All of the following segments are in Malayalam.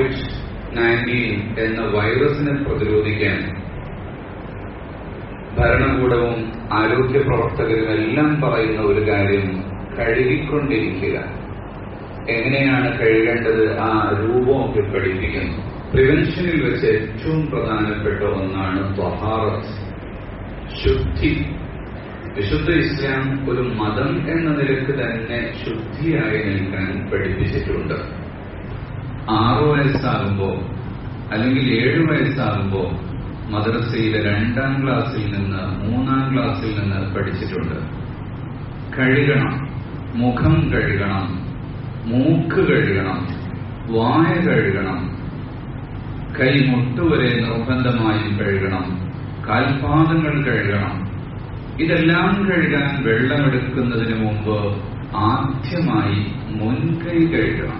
കോവിഡ് നയൻറ്റീൻ എന്ന വൈറസിനെ പ്രതിരോധിക്കാൻ ഭരണകൂടവും ആരോഗ്യ പ്രവർത്തകരും എല്ലാം പറയുന്ന ഒരു കാര്യം കഴുകിക്കൊണ്ടിരിക്കുക എങ്ങനെയാണ് കഴുകേണ്ടത് ആ രൂപമൊക്കെ പഠിപ്പിക്കുന്നു പ്രിവെൻഷനിൽ വെച്ച് ഏറ്റവും പ്രധാനപ്പെട്ട ഒന്നാണ് ത്വഹാറത്ത് ശുദ്ധി വിശുദ്ധ ഇസ്ലാം ഒരു മതം എന്ന നിലക്ക് തന്നെ ശുദ്ധിയായി നിൽക്കാൻ പഠിപ്പിച്ചിട്ടുണ്ട് ആറു വയസ്സാകുമ്പോ അല്ലെങ്കിൽ ഏഴു വയസ്സാകുമ്പോ മദ്രസയിലെ രണ്ടാം ക്ലാസ്സിൽ നിന്ന് മൂന്നാം ക്ലാസ്സിൽ നിന്ന് പഠിച്ചിട്ടുണ്ട് കഴുകണം മുഖം കഴുകണം മൂക്ക് കഴുകണം വായ കഴുകണം കൈ മുട്ടുവരെ നിർബന്ധമായും കഴുകണം കാൽപാദങ്ങൾ കഴുകണം ഇതെല്ലാം കഴുകാൻ വെള്ളമെടുക്കുന്നതിന് മുമ്പ് ആദ്യമായി മുൻകൈ കഴുകണം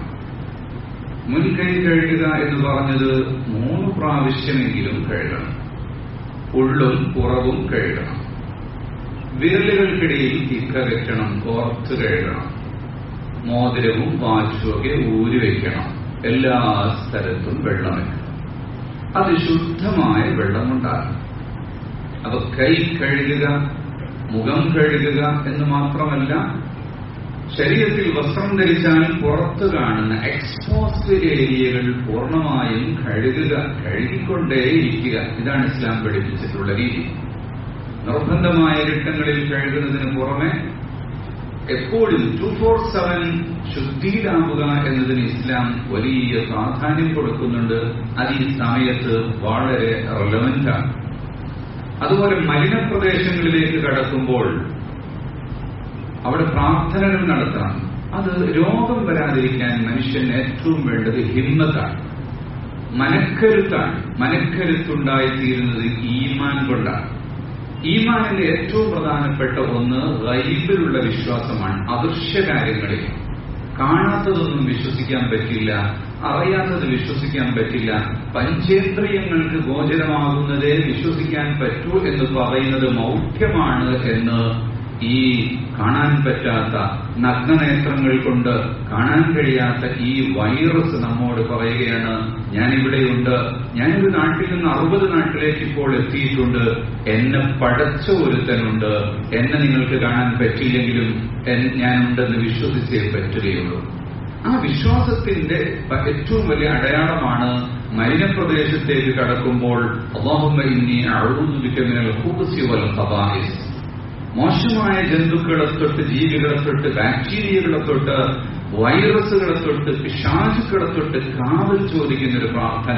മുൻകൈ കഴുകുക എന്ന് പറഞ്ഞത് മൂന്ന് പ്രാവശ്യമെങ്കിലും കഴുകണം ഉള്ളും പുറവും കഴുകണം വിരലുകൾക്കിടയിൽ തിക്കകറ്റണം കോർത്ത് കഴുകണം മോതിരവും വാച്ചും ഒക്കെ ഊരി വെക്കണം എല്ലാ സ്ഥലത്തും വെള്ളം വെക്കണം അത് ശുദ്ധമായ വെള്ളമുണ്ടാകും അപ്പൊ കൈ കഴുകുക മുഖം കഴുകുക എന്ന് മാത്രമല്ല ശരീരത്തിൽ വസ്ത്രം ധരിച്ചാൽ പുറത്ത് കാണുന്ന എക്സ്പോസ്ഡ് ഏരിയകൾ പൂർണ്ണമായും കഴുകുക കഴുകിക്കൊണ്ടേയിരിക്കുക ഇതാണ് ഇസ്ലാം പഠിപ്പിച്ചിട്ടുള്ള രീതി നിർബന്ധമായ ഘട്ടങ്ങളിൽ കഴുകുന്നതിന് പുറമെ എപ്പോഴും ടു ഫോർ സെവൻ ശുദ്ധിയിലാവുക എന്നതിന് ഇസ്ലാം വലിയ പ്രാധാന്യം കൊടുക്കുന്നുണ്ട് അത് ഈ സമയത്ത് വളരെ റെലവന്റാണ് അതുപോലെ മലിനപ്രദേശങ്ങളിലേക്ക് കടക്കുമ്പോൾ അവിടെ പ്രാർത്ഥനകൾ നടത്തണം അത് രോഗം വരാതിരിക്കാൻ മനുഷ്യന് ഏറ്റവും വേണ്ടത് ഹിമ്മത്താണ് മനക്കരുത്താണ് മനക്കരുത്തുണ്ടായിത്തീരുന്നത് ഈമാൻ കൊണ്ടാണ് ഈമാനിന്റെ ഏറ്റവും പ്രധാനപ്പെട്ട ഒന്ന് ഗൈബിലുള്ള വിശ്വാസമാണ് അദൃശ്യ കാര്യങ്ങളിൽ കാണാത്തതൊന്നും വിശ്വസിക്കാൻ പറ്റില്ല അറിയാത്തത് വിശ്വസിക്കാൻ പറ്റില്ല പഞ്ചേന്ദ്രിയങ്ങൾക്ക് ഗോചരമാകുന്നതേ വിശ്വസിക്കാൻ പറ്റൂ എന്ന് പറയുന്നത് മൗഢ്യമാണ് എന്ന് ഈ കാണാൻ പറ്റാത്ത നഗ്നനേത്രങ്ങൾ കൊണ്ട് കാണാൻ കഴിയാത്ത ഈ വൈറസ് നമ്മോട് പറയുകയാണ് ഞാനിവിടെയുണ്ട് ഞാനൊരു നാട്ടിൽ നിന്ന് അറുപത് നാട്ടിലേക്ക് ഇപ്പോൾ എത്തിയിട്ടുണ്ട് എന്നെ പടച്ച ഒരുത്തനുണ്ട് എന്നെ നിങ്ങൾക്ക് കാണാൻ പറ്റില്ലെങ്കിലും ഞാനുണ്ടെന്ന് വിശ്വസിച്ചേ പറ്റുകയുള്ളൂ ആ വിശ്വാസത്തിന്റെ ഏറ്റവും വലിയ അടയാളമാണ് മലിനപ്രദേശത്തേക്ക് കടക്കുമ്പോൾ അള്ളാഹുമ്മ ഇന്നി അഴുതുവിക്കമിനൽ ഹൂബസി വൽ ഖബായിസ് മോശമായ ജന്തുക്കളെ തൊട്ട് ജീവികളെ തൊട്ട് ബാക്ടീരിയകളെ തൊട്ട് വൈറസുകളെ തൊട്ട് പിശാചുക്കളെ തൊട്ട് കാവൽ ചോദിക്കുന്ന ഒരു പ്രാർത്ഥന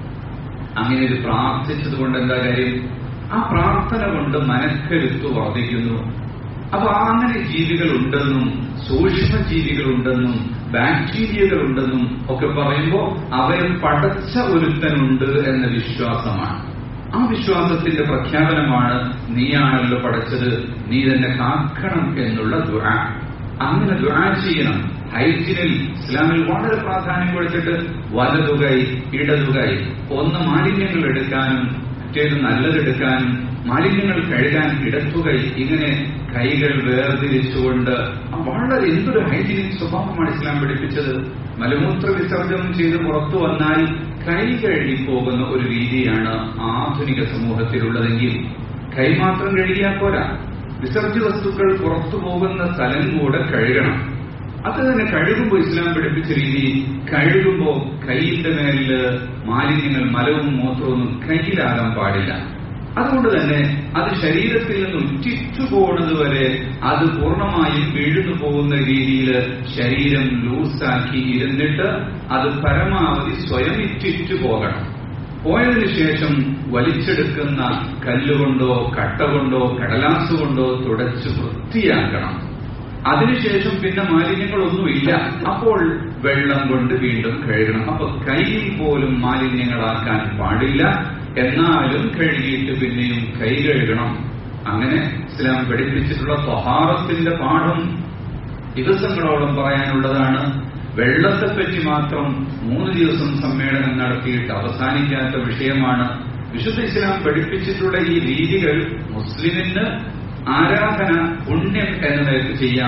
അങ്ങനെ ഒരു പ്രാർത്ഥിച്ചത് കൊണ്ട് എന്താ കാര്യം ആ പ്രാർത്ഥന കൊണ്ട് മനക്കരുത്ത് വർദ്ധിക്കുന്നു അപ്പൊ അങ്ങനെ ജീവികൾ ഉണ്ടെന്നും സൂക്ഷ്മ ജീവികൾ ഉണ്ടെന്നും ബാക്ടീരിയകൾ ഉണ്ടെന്നും ഒക്കെ പറയുമ്പോൾ അവരെ പടച്ച ഒരുത്തനുണ്ട് എന്ന വിശ്വാസമാണ് ആ വിശ്വാസത്തിന്റെ പ്രഖ്യാപനമാണ് നീയാണല്ലോ പഠിച്ചത് നീ തന്നെ കാക്കണം എന്നുള്ള ദുആ അങ്ങനെ ദുആ ചെയ്യണം ഹൈജിനിൽ ഇസ്ലാമിൽ വളരെ പ്രാധാന്യം കൊടുത്തിട്ട് വലതുകൈ ഇടതുകൈ ഒന്ന് മാലിന്യങ്ങൾ എടുക്കാനും മറ്റേത് നല്ലതെടുക്കാനും മാലിന്യങ്ങൾ കഴുകാൻ ഇടത്തുകൈ ഇങ്ങനെ കൈകൾ വേർതിരിച്ചുകൊണ്ട് വളരെ എന്തൊരു ഹൈജീനിക് സ്വഭാവമാണ് ഇസ്ലാം പഠിപ്പിച്ചത് മലമൂത്ര വിസർജനം ചെയ്ത് പുറത്തു വന്നാൽ കൈ കഴുകി പോകുന്ന ഒരു രീതിയാണ് ആധുനിക സമൂഹത്തിലുള്ളതെങ്കിൽ കൈ മാത്രം കഴുകിയാൽ പോരാ വിസർജ്യ വസ്തുക്കൾ പുറത്തു പോകുന്ന സ്ഥലം കൂടെ കഴുകണം അത് തന്നെ കഴുകുമ്പോൾ ഇസ്ലാം പഠിപ്പിച്ച രീതി കഴുകുമ്പോൾ കൈയിന്റെ മേലില് മാലിന്യങ്ങൾ മലവും മൂത്രവും കയ്യിലാകാൻ പാടില്ല അതുകൊണ്ട് തന്നെ അത് ശരീരത്തിൽ നിന്ന് ഉറ്റിച്ചു പോകുന്നത് വരെ അത് പൂർണ്ണമായും വീഴുന്നു പോകുന്ന രീതിയിൽ ശരീരം ലൂസാക്കി ഇരുന്നിട്ട് അത് പരമാവധി സ്വയം ഇറ്റിറ്റു പോകണം പോയതിനു ശേഷം വലിച്ചെടുക്കുന്ന കല്ലുകൊണ്ടോ കട്ട കൊണ്ടോ കടലാസ് കൊണ്ടോ തുടച്ച് വൃത്തിയാക്കണം അതിനുശേഷം പിന്നെ മാലിന്യങ്ങളൊന്നുമില്ല അപ്പോൾ വെള്ളം കൊണ്ട് വീണ്ടും കഴുകണം അപ്പൊ കൈയിൽ പോലും മാലിന്യങ്ങളാക്കാൻ പാടില്ല എന്നാലും കഴുകിയിട്ട് പിന്നെയും കൈ കഴുകണം അങ്ങനെ ഇസ്ലാം പഠിപ്പിച്ചിട്ടുള്ള സ്വഹാറത്തിന്റെ പാഠം ദിവസങ്ങളോളം പറയാനുള്ളതാണ് വെള്ളത്തെപ്പറ്റി മാത്രം മൂന്ന് ദിവസം സമ്മേളനം നടത്തിയിട്ട് അവസാനിക്കാത്ത വിഷയമാണ് വിശുദ്ധ ഇസ്ലാം പഠിപ്പിച്ചിട്ടുള്ള ഈ രീതികൾ മുസ്ലിമിന് ആരാധന പുണ്യം എന്ന നിലയ്ക്ക് ചെയ്യാം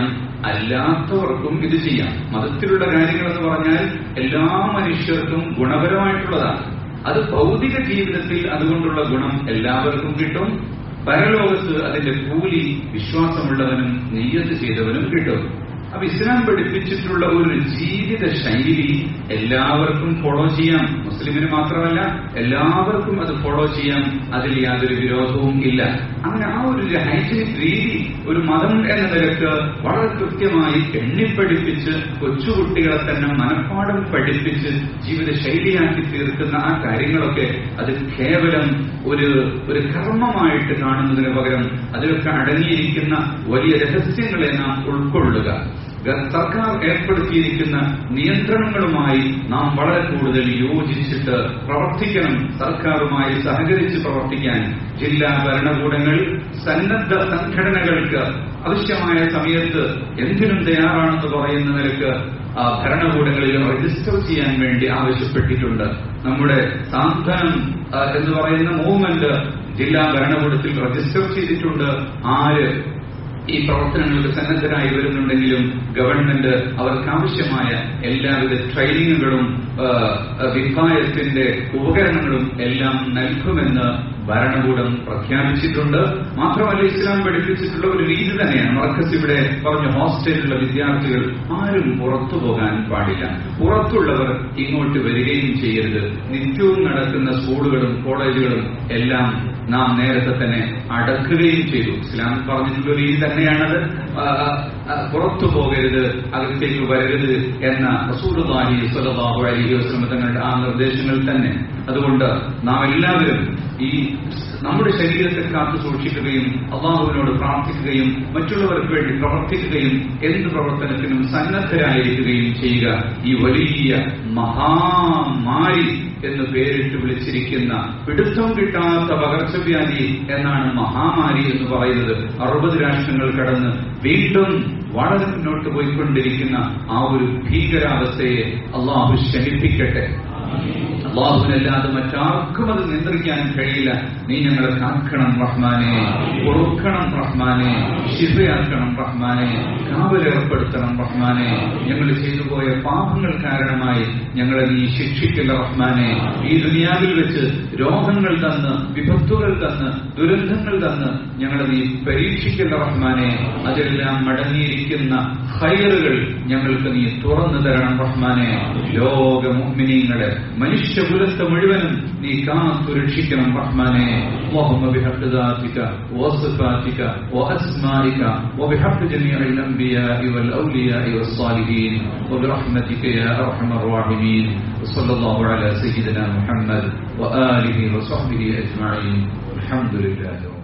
അല്ലാത്തവർക്കും ഇത് ചെയ്യാം മതത്തിലുള്ള കാര്യങ്ങൾ എന്ന് പറഞ്ഞാൽ എല്ലാ മനുഷ്യർക്കും ഗുണപരമായിട്ടുള്ളതാണ് അത് ഭൗതിക ജീവിതത്തിൽ അതുകൊണ്ടുള്ള ഗുണം എല്ലാവർക്കും കിട്ടും പരലോകത്ത് അതിന്റെ കൂലി വിശ്വാസമുള്ളവനും നെയ്യത്ത് ചെയ്തവനും കിട്ടും അപ്പൊ ഇസ്ലാം പഠിപ്പിച്ചിട്ടുള്ള ഒരു ജീവിത ശൈലി എല്ലാവർക്കും ഫോളോ ചെയ്യാം മുസ്ലിമിന് മാത്രമല്ല എല്ലാവർക്കും അത് ഫോളോ ചെയ്യാം അതിൽ യാതൊരു വിരോധവും ഇല്ല അങ്ങനെ ആ ഒരു ഹൈജനിക് രീതി ഒരു മതം എന്ന നിലക്ക് വളരെ കൃത്യമായി എണ്ണിപ്പഠിപ്പിച്ച് കൊച്ചുകുട്ടികളെ തന്നെ മനഃപ്പാടം പഠിപ്പിച്ച് ജീവിത ശൈലിയാക്കി തീർക്കുന്ന ആ കാര്യങ്ങളൊക്കെ അത് കേവലം ഒരു ഒരു കർമ്മമായിട്ട് കാണുന്നതിന് പകരം അതിലൊക്കെ അടങ്ങിയിരിക്കുന്ന വലിയ രഹസ്യങ്ങളെ നാം ഉൾക്കൊള്ളുക സർക്കാർ ഏർപ്പെടുത്തിയിരിക്കുന്ന നിയന്ത്രണങ്ങളുമായി നാം വളരെ കൂടുതൽ യോജിച്ചിട്ട് പ്രവർത്തിക്കണം സർക്കാരുമായി സഹകരിച്ച് പ്രവർത്തിക്കാൻ ജില്ലാ ഭരണകൂടങ്ങൾ സന്നദ്ധ സംഘടനകൾക്ക് ആവശ്യമായ സമയത്ത് എന്തിനും തയ്യാറാണെന്ന് പറയുന്ന നിലക്ക് ആ ഭരണകൂടങ്ങളിൽ രജിസ്റ്റർ ചെയ്യാൻ വേണ്ടി ആവശ്യപ്പെട്ടിട്ടുണ്ട് നമ്മുടെ സാന്ത്വനം ആ, എന്ന് പറയുന്ന മൂവ്മെന്റ് ജില്ലാ ഭരണകൂടത്തിൽ രജിസ്റ്റർ ചെയ്തിട്ടുണ്ട് ആര് ഈ പ്രവർത്തനങ്ങൾക്ക് സന്നദ്ധരായി വരുന്നുണ്ടെങ്കിലും ഗവൺമെന്റ് അവർക്ക് ആവശ്യമായ എല്ലാവിധ ട്രെയിനിങ്ങുകളും ആ, വിഭായത്തിന്റെ ഉപകരണങ്ങളും എല്ലാം നൽകുമെന്ന് ഭരണകൂടം പ്രഖ്യാപിച്ചിട്ടുണ്ട് മാത്രമല്ല ഇസ്ലാം പഠിപ്പിച്ചിട്ടുള്ള ഒരു രീതി തന്നെയാണ് മർക്കസ് ഇവിടെ പറഞ്ഞ ഹോസ്റ്റലിലുള്ള വിദ്യാർത്ഥികൾ ആരും പുറത്തു പോകാൻ പാടില്ല പുറത്തുള്ളവർ ഇങ്ങോട്ട് വരികയും ചെയ്യരുത് നിത്യവും നടക്കുന്ന സ്കൂളുകളും കോളേജുകളും എല്ലാം നാം നേരത്തെ തന്നെ അടക്കുകയും ചെയ്തു ഇസ്ലാം പറഞ്ഞിട്ടുള്ള രീതി തന്നെയാണത് ആ, ആ, പുറത്തു പോകരുത് അകത്തേക്ക് വരരുത് എന്ന റസൂലുള്ളാഹി സ്വല്ലല്ലാഹു അലൈഹി വസല്ലം തങ്ങളുടെ ആ നിർദ്ദേശങ്ങൾ തന്നെ അതുകൊണ്ട് നാം എല്ലാവരും ഈ നമ്മുടെ ശരീരത്തെ കാത്തു സൂക്ഷിക്കുകയും അള്ളാഹുവിനോട് പ്രാർത്ഥിക്കുകയും മറ്റുള്ളവർക്ക് വേണ്ടി പ്രവർത്തിക്കുകയും എന്ത് പ്രവർത്തനത്തിനും സന്നദ്ധരായിരിക്കുകയും ചെയ്യുക ഈ വലിയ മഹാമാരി എന്ന് പേരിട്ട് വിളിച്ചിരിക്കുന്ന പിടുത്തം കിട്ടാത്ത പകർച്ചവ്യാധി എന്നാണ് മഹാമാരി എന്ന് പറയുന്നത് അറുപത് രാഷ്ട്രങ്ങൾ കടന്ന് വീണ്ടും വളരെ മുന്നോട്ട് പോയിക്കൊണ്ടിരിക്കുന്ന ആ ഒരു ഭീകരാവസ്ഥയെ അള്ളാഹു ശമിപ്പിക്കട്ടെ അള്ളാഹുവിനല്ലാതെ മറ്റാർക്കും അത് നിയന്ത്രിക്കാൻ കഴിയില്ല നീ ഞങ്ങളെ കാക്കണം റഹ്മാനെ പൊറുക്കണം റഹ്മാനെ ശിഫയാക്കണം റഹ്മാനെ കാവലേർപ്പെടുത്തണം റഹ്മാനെ ഞങ്ങൾ ചെയ്തു പോയ പാപങ്ങൾ കാരണമായി ഞങ്ങളെ നീ ശിക്ഷിക്കില്ല റഹ്മാനെ ഈ ദുനിയാവിൽ വെച്ച് രോഗങ്ങൾ തന്ന് വിപത്തുകൾ തന്ന് ദുരന്തങ്ങൾ തന്ന് ഞങ്ങളെ നീ പരീക്ഷിക്കില്ല റഹ്മാനെ അതെല്ലാം മടങ്ങിയിരിക്കുന്ന ഹൈറുകൾ ഞങ്ങൾക്ക് നീ തുറന്നു തരണം റഹ്മാനെ ലോക മുഅ്മിനീങ്ങളെ മനുഷ്യകുലത്തെ മുഴുവനും നീ കാത്തു രക്ഷിക്കണം റഹ്മാനെ اللهم بحق ذاتك وصفاتك وأسمائك وبحق جميع الأنبياء والأولياء والصالحين وبرحمتك يا أرحم الراحمين وصلى الله على سيدنا محمد وآله وصحبه أجمعين الحمد لله رب